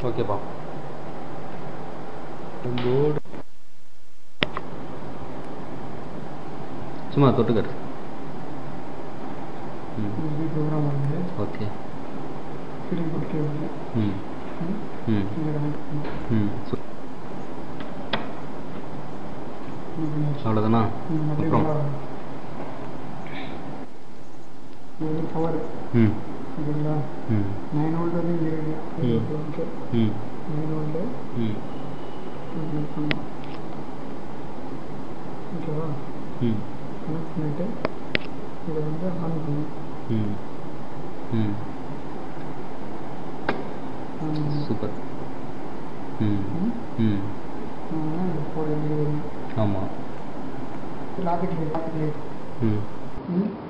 ஓகேப்பா போர்டு சும்மா தொட்டுக்கரு ம் இது ப்ரோக்ராம் வந்து ஓகே ஃபிட்டிங் போட்டு கேபிள் ம் ம் இங்கே கனெக்ட் பண்ணி ம் சு- இது பண்ணியாச்சு. அவ்வளோதானா ம், அப்படியே அப்புறம் உள்ள இது வந்து பவர் ம் ஓகேங்களா ம் நைன் வோல்ட் வந்து இங்கே இருக்கு ம். ஓகே ம் நைன் வோல்ட்டு ம் கனெக்ட் பண்ணலாம் ஓகேவா ம் கனெக்ட் பண்ணிவிட்டு இதை வந்து ஆன் பண்ணணும் ம் ம் ஆன் பண்ணணும். சூப்பர் ம் ம். ம் ஆனா இப்போ எப்படி வரும் ஆமாம் லாக்கெட் லாக்கெட் ம் ம்